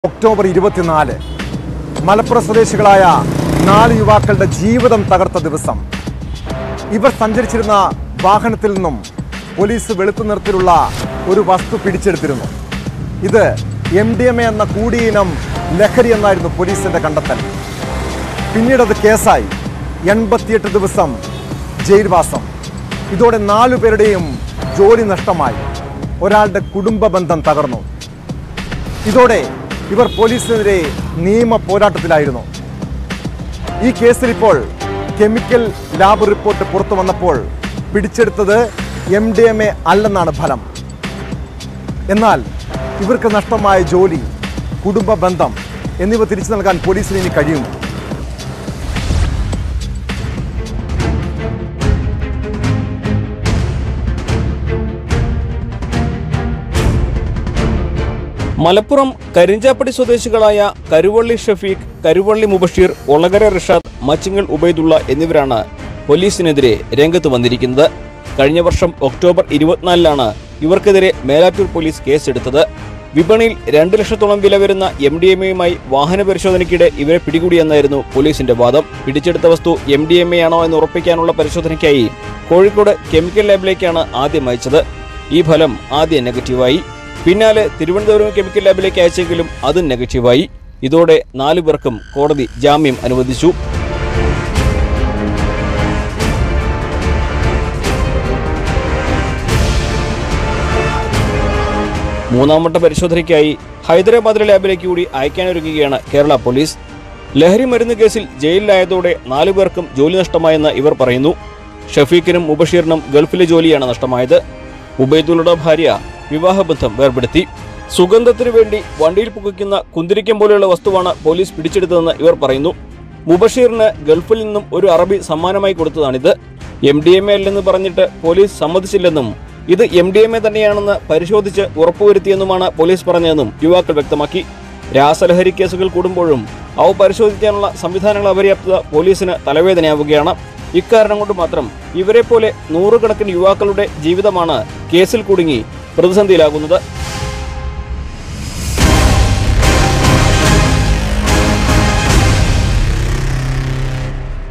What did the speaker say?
October ഇരുപത്തിനാല് മലപ്പുറം സ്വദേശികളായ നാല് യുവാക്കളുടെ ജീവിതം തകർത്ത ദിവസം ഇവർ സഞ്ചരിച്ചിരുന്ന വാഹനത്തിൽ നിന്നും പോലീസ് വെളുത്തു നിറത്തിലുള്ള ഒരു വസ്തു പിടിച്ചെടുത്തിരുന്നു ഇത് എം ഡി എം എ എന്ന കൂടിയിനം ലഹരി എന്നായിരുന്നു പോലീസിന്റെ കണ്ടെത്തൽ പിന്നീട് അത് കേസായി എൺപത്തിയെട്ട് ദിവസം ജയിൽവാസം ഇതോടെ നാലു പേരുടെയും ജോലി നഷ്ടമായി ഒരാളുടെ കുടുംബ ബന്ധം തകർന്നു ഇതോടെ ഇവർ പോലീസിനെതിരെ നിയമ പോരാട്ടത്തിലായിരുന്നു ഈ കേസിൽ ഇപ്പോൾ കെമിക്കൽ ലാബ് റിപ്പോർട്ട് പുറത്തു വന്നപ്പോൾ പിടിച്ചെടുത്തത് എം ഡി എം എ അല്ലെന്നാണ് ഫലം എന്നാൽ ഇവർക്ക് നഷ്ടമായ ജോലി കുടുംബ ബന്ധം എന്നിവ തിരിച്ചു നൽകാൻ പോലീസിന് ഇനി കഴിയുമോ മലപ്പുറം കരിഞ്ചാപ്പടി സ്വദേശികളായ കരുവള്ളി ഷഫീഖ് കരുവള്ളി മുബഷീർ ഒളകര റിഷാദ് മച്ചിങ്ങൽ ഉബൈദുള്ള എന്നിവരാണ് പോലീസിനെതിരെ രംഗത്ത് വന്നിരിക്കുന്നത് കഴിഞ്ഞ വർഷം ഒക്ടോബർ ഇരുപത്തിനാലിലാണ് ഇവർക്കെതിരെ മേലാറ്റൂർ പോലീസ് കേസെടുത്തത് വിപണിയിൽ രണ്ട് ലക്ഷത്തോളം വില വരുന്ന എം ഡി എം എയുമായി വാഹന പരിശോധനയ്ക്കിടെ ഇവരെ പിടികൂടിയെന്നായിരുന്നു പോലീസിന്റെ വാദം പിടിച്ചെടുത്ത വസ്തു എം ഡി എം എ ആണോ എന്ന് ഉറപ്പിക്കാനുള്ള പരിശോധനയ്ക്കായി കോഴിക്കോട് കെമിക്കൽ ലാബിലേക്കാണ് ആദ്യം അയച്ചത് ഈ ഫലം ആദ്യം നെഗറ്റീവായി പിന്നാലെ തിരുവനന്തപുരം കെമിക്കൽ ലാബിലേക്ക് അയച്ചെങ്കിലും അതും നെഗറ്റീവായി ഇതോടെ നാലു പേർക്കും കോടതി ജാമ്യം അനുവദിച്ചു മൂന്നാം വട്ട പരിശോധനയ്ക്കായി ഹൈദരാബാദിലെ ലാബിലേക്ക് കൂടി അയക്കാനൊരുങ്ങുകയാണ് കേരള പോലീസ് ലഹരി മരുന്ന് കേസിൽ ജയിലിലായതോടെ നാലു പേർക്കും ജോലി നഷ്ടമായെന്ന് ഇവർ പറയുന്നു ഷഫീഖിനും മുബഷീറിനും ഗൾഫിലെ ജോലിയാണ് നഷ്ടമായത് ഉബൈദുള്ളയുടെ ഭാര്യ വിവാഹബന്ധം വേർപെടുത്തി സുഗന്ധത്തിനു വേണ്ടി വണ്ടിയിൽ പുകയ്ക്കുന്ന കുന്തിരിക്കം പോലെയുള്ള വസ്തുവാണ് പോലീസ് പിടിച്ചെടുത്തതെന്ന് ഇവർ പറയുന്നു മുബഷീറിന് ഗൾഫിൽ നിന്നും ഒരു അറബി സമ്മാനമായി കൊടുത്തതാണിത് എം ഡി എം എ അല്ലെന്ന് പറഞ്ഞിട്ട് പോലീസ് സമ്മതിച്ചില്ലെന്നും ഇത് എം ഡി എം എ തന്നെയാണെന്ന് പരിശോധിച്ച് ഉറപ്പുവരുത്തിയെന്നുമാണ് പോലീസ് പറഞ്ഞതെന്നും യുവാക്കൾ വ്യക്തമാക്കി രാസലഹരി കേസുകൾ കൂടുമ്പോഴും അവ പരിശോധിക്കാനുള്ള സംവിധാനങ്ങൾ അപര്യാപ്തത പോലീസിന് തലവേദനയാവുകയാണ് ഇക്കാരണം കൊണ്ട് മാത്രം ഇവരെ പോലെ നൂറുകണക്കിന് യുവാക്കളുടെ ജീവിതമാണ് കേസിൽ കുടുങ്ങി പ്രതിസന്ധിയിലാകുന്നത്